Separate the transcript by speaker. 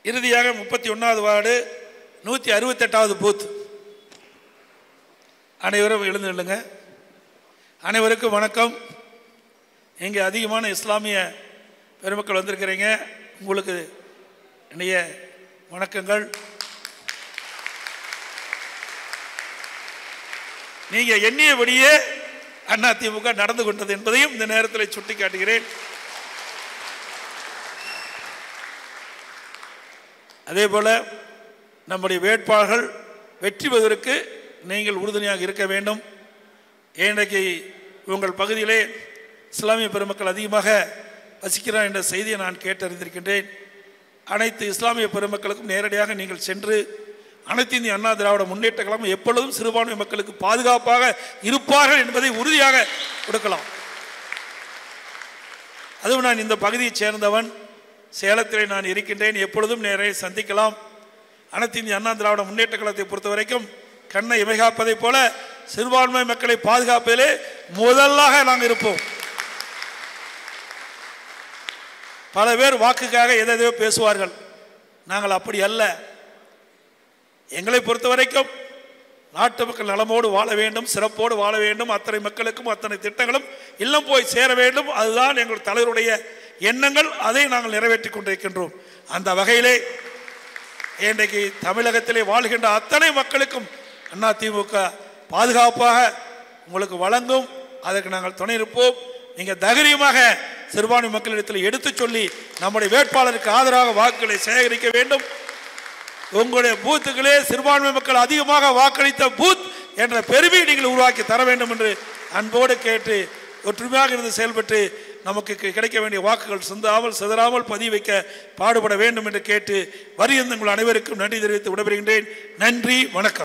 Speaker 1: இறுதியாக முப்பத்தி ஒன்றாவது வார்டு நூற்றி அறுபத்தெட்டாவது பூத் அனைவரும் எழுந்து நில்லுங்க அனைவருக்கும் வணக்கம் இங்கே அதிகமான இஸ்லாமிய பெருமக்கள் வந்திருக்கிறீங்க உங்களுக்கு இனிய வணக்கங்கள் நீங்க எண்ணியபடியே அதிமுக நடந்து கொண்டது என்பதையும் இந்த நேரத்தில் சுட்டிக்காட்டுகிறேன் அதே போல நம்முடைய வேட்பாளர்கள் வெற்றி பெறுவதற்கு நீங்கள் உறுதுணையாக இருக்க வேண்டும் இன்றைக்கு உங்கள் பகுதியிலே இஸ்லாமிய பெருமக்கள் அதிகமாக வசிக்கிறார் என்ற செய்தியை நான் கேட்டறிந்திருக்கின்றேன் அனைத்து இஸ்லாமிய பெருமக்களுக்கும் நேரடியாக நீங்கள் சென்று அனைத்து இந்திய அண்ணா திராவிட முன்னேற்ற கழகம் எப்பொழுதும் சிறுபான்மை மக்களுக்கு பாதுகாப்பாக இருப்பார்கள் என்பதை உறுதியாக கொடுக்கலாம் அதுவும் நான் இந்த பகுதியைச் சேர்ந்தவன் சேலத்திலே நான் இருக்கின்றேன் எப்பொழுதும் நேரே சந்திக்கலாம் அனைத்து இந்திய அண்ணா திராவிட முன்னேற்ற கழகத்தை பொறுத்த வரைக்கும் கண்ணை இமைகாப்பதைப் போல சிறுபான்மை மக்களை பாதுகாப்பதிலே முதலாக நாங்கள் இருப்போம் பல பேர் வாக்குக்காக எதையோ பேசுவார்கள் நாங்கள் அப்படி அல்ல எங்களை பொறுத்த வரைக்கும் நாட்டு மக்கள் நலமோடு வாழ வேண்டும் சிறப்போடு வாழ வேண்டும் அத்தனை மக்களுக்கும் அத்தனை திட்டங்களும் இல்லம் போய் சேர வேண்டும் அதுதான் எங்கள் தலைவருடைய எண்ணங்கள் அதை நாங்கள் நிறைவேற்றி கொண்டிருக்கின்றோம் அந்த வகையிலே இன்றைக்கு தமிழகத்திலே வாழ்கின்ற அத்தனை மக்களுக்கும் அதிமுக பாதுகாப்பாக உங்களுக்கு வழங்கும் அதற்கு நாங்கள் துணை இருப்போம் நீங்கள் தைரியமாக சிறுபான்மை மக்களிடத்தில் எடுத்துச் சொல்லி நம்முடைய வேட்பாளருக்கு ஆதரவாக வாக்குகளை சேகரிக்க வேண்டும் உங்களுடைய பூத்துகளே சிறுபான்மை மக்கள் அதிகமாக வாக்களித்த பூத் என்ற பெருமையை நீங்கள் உருவாக்கி தர வேண்டும் என்று அன்போடு கேட்டு ஒற்றுமையாக இருந்து செயல்பட்டு நமக்கு கி- கிடைக்க வேண்டிய வாக்குகள் சிந்தாமல் சிதறாமல் பதிவு வைக்க பாடுபட வேண்டும் என்று கேட்டு வரியந்த உங்கள் அனைவருக்கும் நன்றி தெரிவித்து விடைபெறுகின்றேன் நன்றி வணக்கம்